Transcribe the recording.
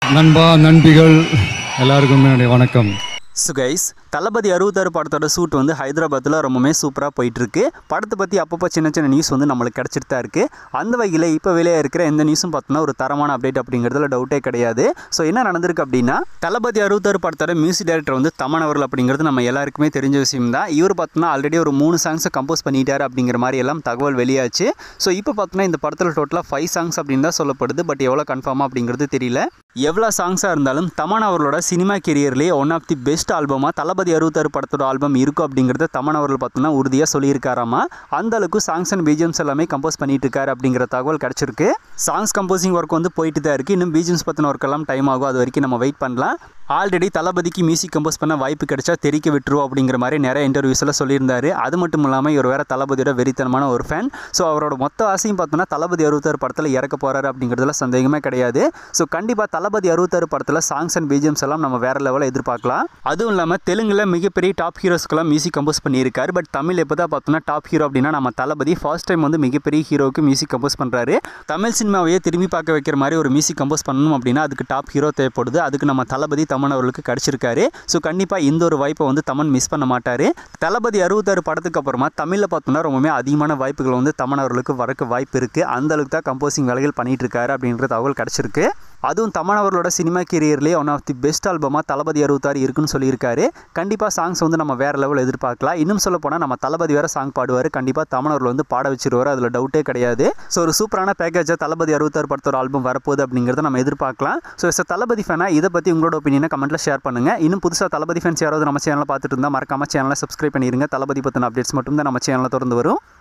நண்பா நண்பிகள் எல்லாருக்கும் என்னுடைய வணக்கம் ஸோ கைஸ் தளபதி அறுபத்தாறு படத்தோட ஷூட் வந்து ஹைதராபாத்தில் ரொம்பவுமே சூப்பராக போயிட்டுருக்கு படத்தை பற்றி அப்பப்போ சின்ன சின்ன நியூஸ் வந்து நம்மளுக்கு கிடச்சிட்டு தான் இருக்குது அந்த வகையில் இப்போ வெளியே இருக்கிற எந்த நியூஸும் பார்த்தோன்னா ஒரு தரமான அப்டேட் அப்படிங்கிறதுல டவுட்டே கிடையாது ஸோ என்ன நடந்திருக்கு அப்படின்னா தளபதி அறுபத்தாறு படத்தோட மியூசிக் டைரக்டர் வந்து தமன் அவர்கள் அப்படிங்கிறது நம்ம எல்லாருக்குமே தெரிஞ்ச விஷயம் தான் இவர் பார்த்தோன்னா ஆல்ரெடி ஒரு மூணு சாங்ஸை கம்போஸ் பண்ணிட்டாரு அப்படிங்கிற மாதிரி எல்லாம் தகவல் வெளியாச்சு ஸோ இப்போ பார்த்தோன்னா இந்த படத்தில் டோட்டலாக ஃபைவ் சாங்ஸ் அப்படின்னு தான் சொல்லப்படுது பட் எவ்வளோ கன்ஃபார்மாக அப்படிங்கிறது தெரியல எவ்வளோ சாங்ஸாக இருந்தாலும் தமன் அவர்களோட சினிமா கெரியர்லேயே ஒன் ஆஃப் தி பெஸ்ட் ஆல்பமாக தளபதி அறுபத்தாறு படத்தோட ஆல்பம் இருக்கும் அப்படிங்கிறத தமன் அவர்கள் பார்த்தோன்னா உறுதியாக சொல்லியிருக்காராமா அந்த அளவுக்கு சாங்ஸ் அண்ட் பிஜிஎம்ஸ் எல்லாமே கம்போஸ் பண்ணிட்டு இருக்காரு அப்படிங்கிற தகவல் கிடச்சிருக்கு சாங்ஸ் கம்போசிங் ஒர்க் வந்து போயிட்டு தான் இருக்குது இன்னும் பிஜிஎம்ஸ் பற்றின ஒர்க் எல்லாம் டைம் ஆகும் அது வரைக்கும் நம்ம வெயிட் பண்ணலாம் ஆல்ரெடி தளபதிக்கு மியூசிக் கம்போஸ் பண்ண வாய்ப்பு கிடைச்சா தெரிக்க விட்டுருவோம் அப்படிங்கிற மாதிரி நிறைய இன்டர்வியூஸில் சொல்லியிருந்தாரு அது மட்டும் இல்லாமல் இவர் வேற தளபதியோட வெறித்தனமான ஒரு ஃபேன் ஸோ அவரோட மொத்த ஆசையும் பார்த்தோன்னா தளபதி அறுபத்தாறு படத்தில் இறக்க போகிறாரு அப்படிங்கிறதுல சந்தேகமே கிடையாது ஸோ கண்டிப்பாக தளபதி அறுபத்தாறு படத்தில் சாங்ஸ் அண்ட் பிஜிஎம்ஸ் எல்லாம் நம்ம வேற லெவலில் எதிர்பார்க்கலாம் அதுவும் இல்லாமல் தெலுங்குல மிகப்பெரிய டாப் ஹீரோஸ்க்கெல்லாம் மியூசிக் கம்போஸ் பண்ணியிருக்காரு பட் தமிழ் எப்போ தான் பார்த்தோன்னா டாப் ஹீரோ அப்படின்னா நம்ம தளபதி ஃபர்ஸ்ட் டைம் வந்து மிகப்பெரிய ஹீரோவுக்கு மியூசிக் கம்போஸ் பண்ணுறாரு தமிழ் சினிமாவையே திரும்பி பார்க்க வைக்கிற மாதிரி ஒரு மியூசிக் கம்போஸ் பண்ணணும் அப்படின்னா அதுக்கு டாப் ஹீரோ தேவைப்படுது அதுக்கு நம்ம தளபதி தமன் அவர்களுக்கு கிடச்சிருக்காரு ஸோ கண்டிப்பாக இந்த ஒரு வாய்ப்பை வந்து தமன் மிஸ் பண்ண மாட்டார் தளபதி அறுபத்தாறு படத்துக்கு அப்புறமா தமிழில் பார்த்தோம்னா ரொம்பவே அதிகமான வாய்ப்புகள் வந்து தமன் அவர்களுக்கு வரக்கு வாய்ப்பு இருக்குது அந்த அளவுக்கு தான் கம்போசிங் வேலைகள் பண்ணிட்டு இருக்காரு அப்படின்ற தகவல் கிடச்சிருக்கு அதுவும் தமன் அவர்களோட சினிமா கெரியர்லேயே ஒன் ஆஃப் தி பெஸ்ட் ஆல்பமாக தளபதி அறுபத்தாறு இருக்குன்னு சொல்லியிருக்காரு கண்டிப்பாக சாங்ஸ் வந்து நம்ம வேறு லெவல் எதிர்பார்க்கலாம் இன்னும் சொல்ல போனால் நம்ம தளபதி வேறு சாங் பாடுவார் கண்டிப்பாக தமன் அவர்கள் வந்து பாட வச்சிருவார் அதில் டவுட்டே கிடையாது ஸோ ஒரு சூப்பரான பேக்கேஜாக தளபதி அறுபத்தாறு படத்தோட ஆல்பம் வரப்போகுது அப்படிங்கிறத நம்ம எதிர்பார்க்கலாம் ஸோ எஸ் தளபதி ஃபேனாக இதை பற்றி உங்களோட ஒப்பீனியனை கமெண்ட்டில் ஷேர் பண்ணுங்கள் இன்னும் புதுசாக தளபதி ஃபேன்ஸ் யாராவது நம்ம சேனலை பார்த்துட்டு இருந்தால் மறக்காம சேனலை சப்ஸ்கிரைப் பண்ணிடுங்க தளபதி பற்றின அப்டேட்ஸ் மட்டும் தான் நம்ம சேனலில் திறந்து வரும்